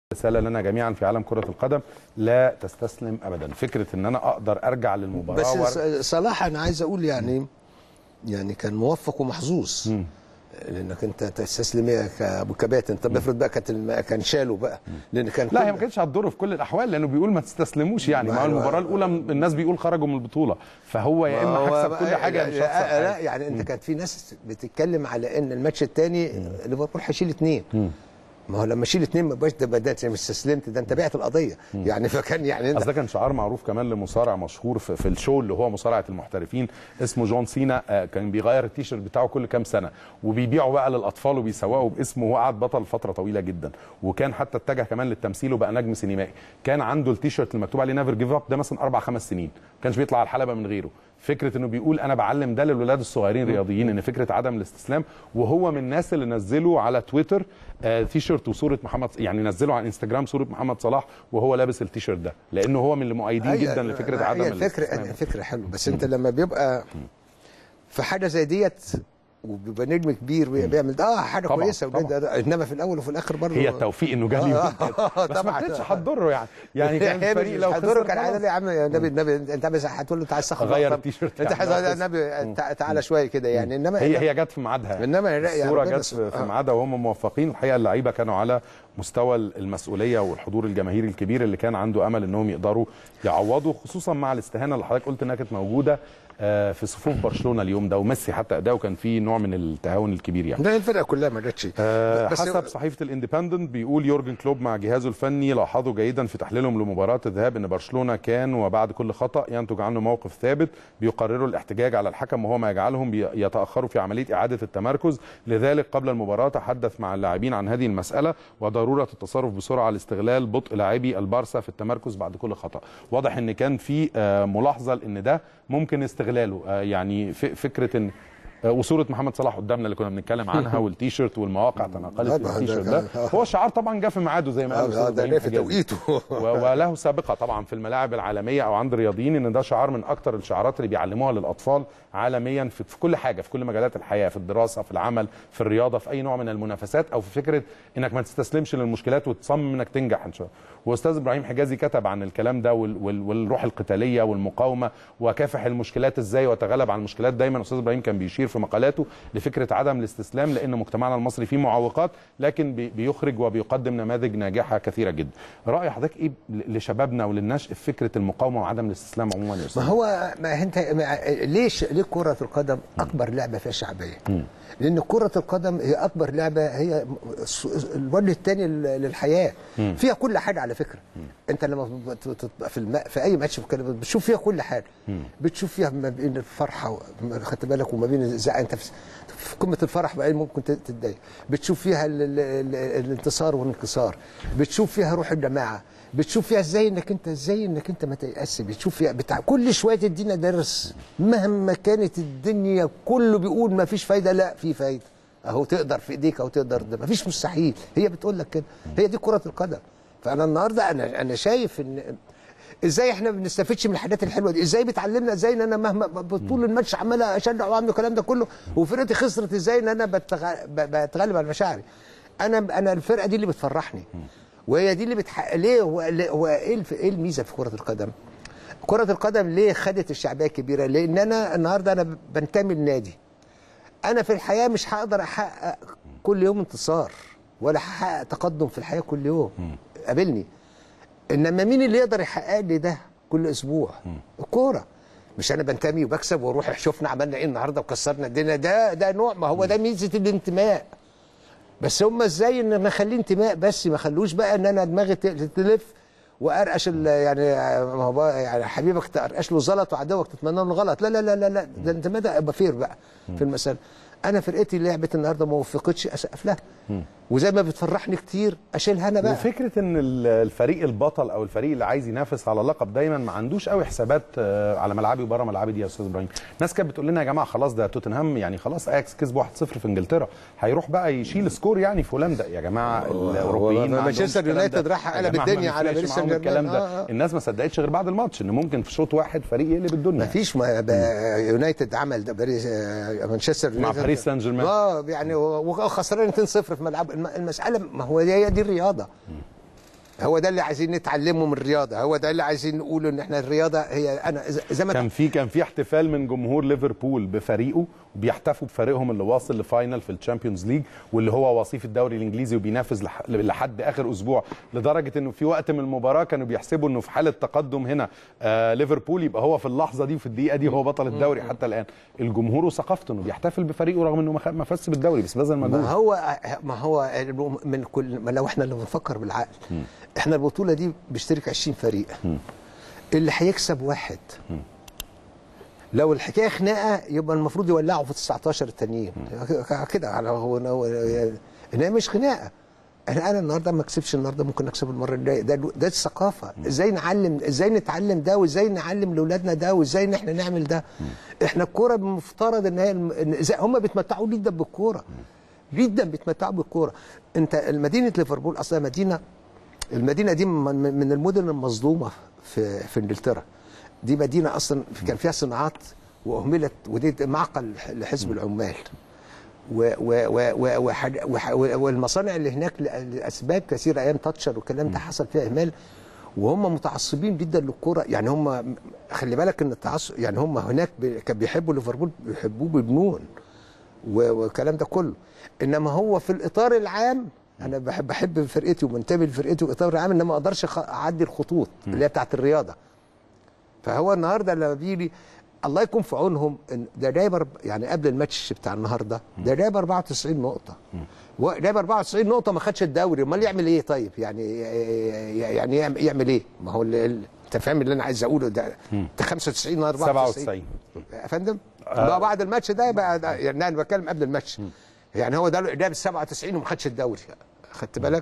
رساله لنا جميعا في عالم كره القدم لا تستسلم ابدا فكره ان انا اقدر ارجع للمباراه بس وأر- ص- صلاح انا عايز اقول يعني يعني كان موفق ومحظوظ لانك انت تستسلم ايه كابو كباتن طب افرض بقى كانت الم- كان شاله بقى لان كان لا كل- هي ما كانتش هتضره في كل الاحوال لانه بيقول ما تستسلموش يعني ما ما هو هو- المباراه الاولى الناس بيقول خرجوا من البطوله فهو يا اما هو هكسب بقى- كل حاجه يا مش لا, هخسر لا حاجه يعني انت كانت في ناس بتتكلم على ان الماتش الثاني ليفربول هيشيل اثنين ما هو لما شيل اثنين ما بقاش ده بدات مش استسلمت ده انت بعت القضيه يعني فكان يعني اصل انت ده كان شعار معروف كمان لمصارع مشهور في, في الشو اللي هو مصارعه المحترفين اسمه جون سينا آه، كان بيغير التيشيرت بتاعه كل كام سنه وبيبيعه بقى للاطفال وبيسوقوا باسمه وهو قعد بطل فتره طويله جدا وكان حتى اتجه كمان للتمثيل وبقى نجم سينمائي كان عنده التيشيرت المكتوب عليه نيفر جيف اب ده مثلا اربع خمس سنين ما كانش بيطلع على الحلبه من غيره فكره انه بيقول انا بعلم ده للولاد الصغيرين رياضيين ان فكره عدم الاستسلام وهو من الناس اللي نزلوا على تويتر آه تيشيرت وصوره محمد يعني نزلوا على انستجرام صوره محمد صلاح وهو لابس التيشيرت ده لانه هو من المؤيدين هي- جدا لفكره هي عدم الفكره الاستسلام فكره حلوه بس انت لما بيبقى في حاجه زي ديت وبيبقى نجم كبير بيعمل ده اه حاجه طبعاً، كويسه طبعاً. وده- ده- انما في الاول وفي الاخر برضه هي التوفيق انه جالي آه، يوم كده. بس ما طبعاً. كانتش هتضره يعني يعني كان هي الفريق مش لو هتضره خسر كان عايز خلاص. يا عم يا النبي النبي انت بس هتقول له انت عايز تاخد غير رقم. التيشيرت انت يعني عايز بس. النبي تع- تعالى شويه كده يعني انما هي هي جت في ميعادها إنما لا، يعني الصوره ربنا جت س- في في آه. ميعادها وهم موفقين الحقيقه اللعيبه كانوا على مستوى المسؤوليه والحضور الجماهيري الكبير اللي كان عنده امل انهم يقدروا يعوضوا خصوصا مع الاستهانه اللي حضرتك قلت انها كانت موجوده آه، في صفوف برشلونه اليوم ده وميسي حتى اداؤه كان فيه نوع من التهاون الكبير يعني ده الفرقه كلها ما جاتش آه، بس حسب صحيفه الاندبندنت بيقول يورجن كلوب مع جهازه الفني لاحظوا جيدا في تحليلهم لمباراه الذهاب ان برشلونه كان وبعد كل خطا ينتج عنه موقف ثابت بيقرروا الاحتجاج على الحكم وهو ما يجعلهم بي- يتاخروا في عمليه اعاده التمركز لذلك قبل المباراه تحدث مع اللاعبين عن هذه المساله وضروره التصرف بسرعه لاستغلال بطء لاعبي البارسا في التمركز بعد كل خطا واضح ان كان في آه، ملاحظه ان ده ممكن استغلاله آه، يعني ف- فكره ان آه، وصوره محمد صلاح قدامنا اللي كنا بنتكلم عنها والتيشيرت والمواقع تناقلت طبعاً، للتيشيرت ده ده كان- هو الشعار طبعا جه في ميعاده زي ما قال آه، أستاذ ده إبراهيم جه في حجازي. توقيته. و- وله سابقه طبعا في الملاعب العالميه او عند الرياضيين ان ده شعار من اكتر الشعارات اللي بيعلموها للاطفال عالميا في, في كل حاجه في كل مجالات الحياه في الدراسه في العمل في الرياضه في اي نوع من المنافسات او في فكره انك ما تستسلمش للمشكلات وتصمم انك تنجح ان شاء الله واستاذ ابراهيم حجازي كتب عن الكلام ده وال وال والروح القتاليه والمقاومه وكافح المشكلات ازاي وتغلب على المشكلات دايما استاذ ابراهيم كان بيشير في مقالاته لفكره عدم الاستسلام لان مجتمعنا المصري فيه معوقات لكن بي- بيخرج وبيقدم نماذج ناجحه كثيره جدا راي حضرتك ايه ل- لشبابنا وللنشء في فكره المقاومه وعدم الاستسلام عموما يا استاذ ما هو ما انت ما ليش ليه كرة القدم أكبر لعبة فيها شعبية؟ لأن كرة القدم هي أكبر لعبة هي الس- الوجه الثاني للحياة فيها كل حاجة على فكرة أنت لما بت- بتبقى في الم... في أي ماتش كده بتشوف فيها كل حاجة بتشوف فيها ما بين الفرحة و... خدت بالك وما بين الزعل أنت في... في قمة الفرح بقى ممكن ت- تتضايق بتشوف فيها ال... ال... ال... الانتصار والانكسار بتشوف فيها روح الجماعة بتشوف فيها ازاي انك انت ازاي انك انت ما تيأس بتشوف فيها بتاع كل شويه تدينا درس مهما كانت الدنيا كله بيقول ما فيش فايده لا في فايده اهو تقدر في ايديك اهو تقدر ده ما فيش مستحيل هي بتقول لك كده هي دي كره القدم فانا النهارده انا انا شايف ان ازاي احنا ما بنستفدش من الحاجات الحلوه دي ازاي بتعلمنا ازاي ان انا مهما ب- طول الماتش عمال اشجع واعمل الكلام ده كله وفرقتي خسرت ازاي ان انا بتغ... ب- بتغلب على مشاعري انا انا الفرقه دي اللي بتفرحني وهي دي اللي بتحقق ليه هو ليه- هو ايه الف- ايه الميزه في كره القدم كره القدم ليه خدت الشعبيه الكبيره لان انا النهارده انا بنتمي لنادي انا في الحياه مش هقدر احقق كل يوم انتصار ولا هحقق تقدم في الحياه كل يوم قابلني انما مين اللي يقدر يحقق لي ده كل اسبوع الكوره مش انا بنتمي وبكسب واروح شفنا عملنا ايه النهارده وكسرنا الدنيا ده ده نوع ما هو ده ميزه الانتماء بس هم ازاي ان نخليه انتماء بس ما خلوش بقى ان انا دماغي ت- تلف وارقش ال- يعني ما هو بقى يعني حبيبك تقرقش له زلط وعدوك تتمنى له غلط لا لا لا لا لا ده الانتماء ده ابقى فير بقى في المساله انا فرقتي لعبت النهارده ما وفقتش اسقف لها وزي ما بتفرحني كتير اشيلها انا بقى وفكره ان ال- الفريق البطل او الفريق اللي عايز ينافس على لقب دايما ما عندوش قوي حسابات آه، على ملعبي وبره ملعبي دي يا استاذ ابراهيم الناس كانت بتقول لنا يا جماعه خلاص ده توتنهام يعني خلاص اياكس كسب 1-0 في انجلترا هيروح بقى يشيل سكور يعني في هولندا يا جماعه الاوروبيين ما مانشستر عندهمش الكلام يونايتد ده. راح يا قلب جماعة ما الدنيا على بيفرقش باريس معاهم سان الكلام جيرمان. ده آه، آه. الناس ما صدقتش غير بعد الماتش ان ممكن في شوط واحد فريق يقلب الدنيا ما فيش ما بقى يونايتد عمل ده باريس آه، مانشستر مع يونايتد. باريس سان جيرمان. اه يعني وخسران 2-0 في ملعب الم- المساله ما هو هي دي الرياضه هو ده اللي عايزين نتعلمه من الرياضه هو ده اللي عايزين نقوله ان احنا الرياضه هي انا زي- زي ما كان في كان في احتفال من جمهور ليفربول بفريقه وبيحتفوا بفريقهم اللي واصل لفاينل في الشامبيونز ليج واللي هو وصيف الدوري الانجليزي وبينافس لح- لحد اخر اسبوع لدرجه انه في وقت من المباراه كانوا بيحسبوا انه في حاله تقدم هنا آه ليفربول يبقى هو في اللحظه دي وفي الدقيقه دي هو بطل الدوري حتى الان الجمهور وثقافته انه بيحتفل بفريقه رغم انه ما خ- ما فازش بالدوري بس بذل مجهود ما هو ما هو من كل ما لو احنا اللي بنفكر بالعقل احنا البطوله دي بيشترك 20 فريق اللي هيكسب واحد لو الحكايه خناقه يبقى المفروض يولعوا في 19 التانيين كده على هو هو انها مش خناقه انا انا النهارده ما كسبش النهارده ممكن اكسب المره الجايه ده ده الثقافه ازاي نعلم ازاي نتعلم ده وازاي نعلم لاولادنا ده وازاي ان احنا نعمل ده احنا الكوره المفترض ان هي الم- إن زي- هم بيتمتعوا جدا بالكوره جدا بيتمتعوا بالكوره انت مدينه ليفربول اصلا مدينه المدينه دي من من المدن المظلومه في في انجلترا دي مدينه اصلا كان فيها صناعات واهملت ودي معقل لحزب العمال و و و و وحاج- وح- والمصانع اللي هناك ل- لاسباب كثيره ايام تاتشر والكلام ده حصل فيها اهمال وهم متعصبين جدا للكوره يعني هم خلي بالك ان التعصب يعني هم هناك بي- كانوا بيحبوا ليفربول بيحبوه بجنون و- والكلام ده كله انما هو في الاطار العام انا بحب بحب فرقتي ومنتمي لفرقتي والاطار العام انما ما اقدرش أخ- اعدي الخطوط اللي هي بتاعت الرياضه فهو النهارده لما بيجي الله يكون في عونهم إن ده جايب أرب- يعني قبل الماتش بتاع النهارده ده جايب 94 نقطه و- جايب 94 نقطه ما خدش الدوري امال يعمل ايه طيب يعني يعني يعمل- يعمل ايه ما هو ال- ال- انت فاهم اللي انا عايز اقوله ده ده 95 ولا 94 97 يا فندم بقى بعد الماتش ده بقى ده يعني انا بتكلم قبل الماتش يعني هو ده جاب 97 وما خدش الدوري خدت بالك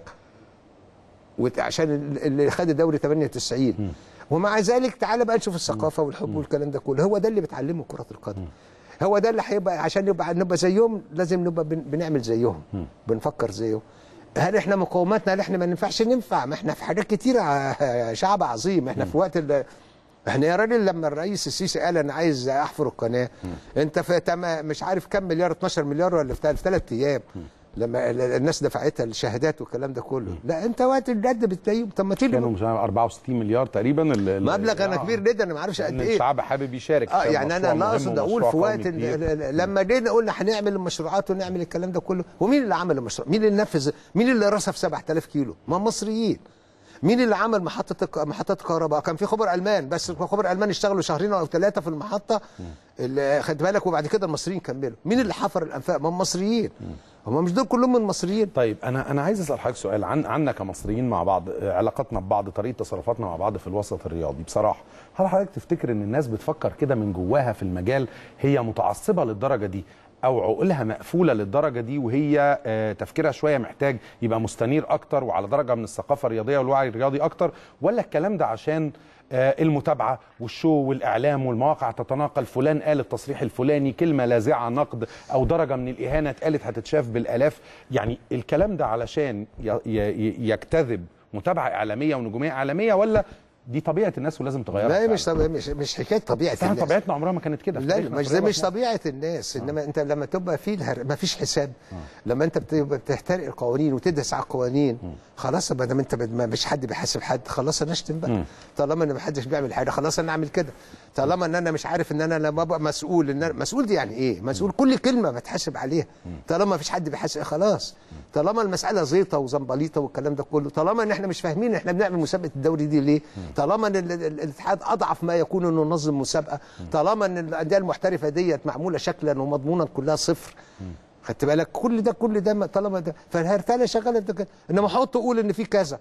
وت- عشان ال- اللي خد الدوري 98 ومع ذلك تعالى بقى نشوف الثقافه والحب والكلام ده كله هو ده اللي بتعلمه كره القدم هو ده اللي هيبقى عشان نبقى نبقى زيهم لازم نبقى بن- بنعمل زيهم بنفكر زيهم هل احنا مقاوماتنا هل احنا ما ننفعش ننفع ما احنا في حاجات كتيره ع- شعب عظيم احنا في وقت ال- احنا يا راجل لما الرئيس السيسي قال انا عايز احفر القناه انت في تم مش عارف كم مليار 12 مليار ولا في ثلاث ايام لما ال- الناس دفعتها الشهادات والكلام ده كله لا انت وقت الجد بتلاقيهم طب ما تيجي كانوا مش عارف 64 مليار تقريبا ال- ال- مبلغ انا آه. كبير جدا انا ما اعرفش قد إن ايه الشعب حابب يشارك اه كان يعني انا مشروع انا مهم اقصد اقول ومشروع في قومي وقت كبير. ال- ال- لما جينا قلنا هنعمل المشروعات ونعمل الكلام ده كله ومين اللي عمل المشروع مين اللي نفذ مين اللي رصف 7000 كيلو ما مصريين مين اللي عمل محطه الك- محطه كهرباء كان في خبر المان بس خبر المان اشتغلوا شهرين او ثلاثه في المحطه اللي خد بالك وبعد كده المصريين كملوا مين اللي حفر الانفاق ما هم مصريين هم مش دول كلهم من المصريين طيب انا انا عايز اسال حضرتك سؤال عن عنا كمصريين مع بعض آه، علاقاتنا ببعض طريقه تصرفاتنا مع بعض في الوسط الرياضي بصراحه هل حضرتك تفتكر ان الناس بتفكر كده من جواها في المجال هي متعصبه للدرجه دي او عقولها مقفوله للدرجه دي وهي آه، تفكيرها شويه محتاج يبقى مستنير اكتر وعلى درجه من الثقافه الرياضيه والوعي الرياضي اكتر ولا الكلام ده عشان آه، المتابعه والشو والاعلام والمواقع تتناقل فلان قال التصريح الفلاني كلمه لاذعه نقد او درجه من الاهانه اتقالت هتتشاف بالالاف يعني الكلام ده علشان ي- ي- يجتذب متابعه اعلاميه ونجوميه اعلاميه ولا دي طبيعه الناس ولازم تغيرها لا فعلاً؟ مش طبيعي مش مش حكايه طبيعه بس احنا الناس. طبيعتنا عمرها ما كانت كده في لا تاريخنا مش في ده الرياضة مش في مصر. طبيعه الناس انما انت لما تبقى في الهر... ما فيش حساب لما انت بتبقى بتحترق القوانين وتدرس على القوانين خلاص ما دام انت ما مش حد بيحاسب حد خلاص انا اشتم بقى طالما ان ما حدش بيعمل حاجه خلاص انا اعمل كده طالما ان انا مش عارف ان انا لما ابقى مسؤول ان أنا... مسؤول دي يعني ايه مسؤول كل كلمه بتحاسب عليها طالما ما فيش حد بيحاسب خلاص طالما المساله زيطه وزنبليطه والكلام ده كله طالما ان احنا مش فاهمين احنا بنعمل مسابقه الدوري دي ليه طالما ان ال- ال- الاتحاد اضعف ما يكون انه ينظم مسابقه طالما ان الانديه المحترفه ديت معموله شكلا ومضمونا كلها صفر خدت بالك كل ده كل ده ما- طالما ده فالهرتله شغاله ده كده انما حط تقول ان في كذا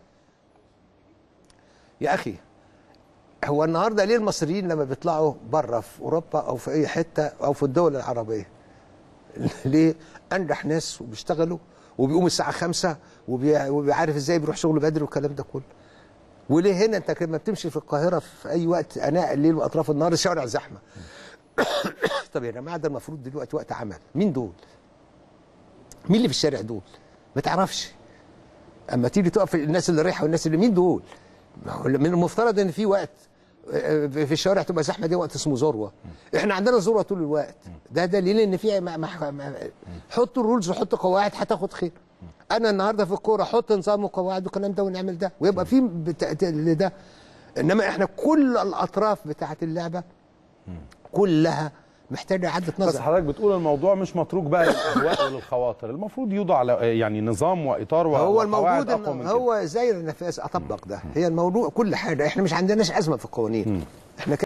يا اخي هو النهارده ليه المصريين لما بيطلعوا بره في اوروبا او في اي حته او في الدول العربيه ليه انجح ناس وبيشتغلوا وبيقوموا الساعه خمسة وبي- وبيعرف ازاي بيروح شغله بدري والكلام ده كله وليه هنا انت لما بتمشي في القاهره في اي وقت اناء الليل واطراف النهار الشوارع زحمه طب يا جماعه ده المفروض دلوقتي وقت عمل مين دول مين اللي في الشارع دول ما تعرفش اما تيجي تقف الناس اللي رايحه والناس اللي مين دول ما هو من المفترض ان في وقت آه، في الشوارع تبقى زحمه دي وقت اسمه ذروه احنا عندنا ذروه طول الوقت ده دليل ان في ما- ما- ما- حطوا الرولز وحطوا قواعد هتاخد خير انا النهارده في الكوره احط نظام وقواعد والكلام ده ونعمل ده ويبقى في بتا... ده انما احنا كل الاطراف بتاعه اللعبه كلها محتاجه اعاده بس نظر حضرتك بتقول الموضوع مش متروك بقى للاهواء وللخواطر المفروض يوضع على- يعني نظام واطار و- هو وقواعد الموجود اقوى من إن كده هو زي النفاس اطبق ده هي الموضوع كل حاجه احنا مش عندناش ازمه في القوانين احنا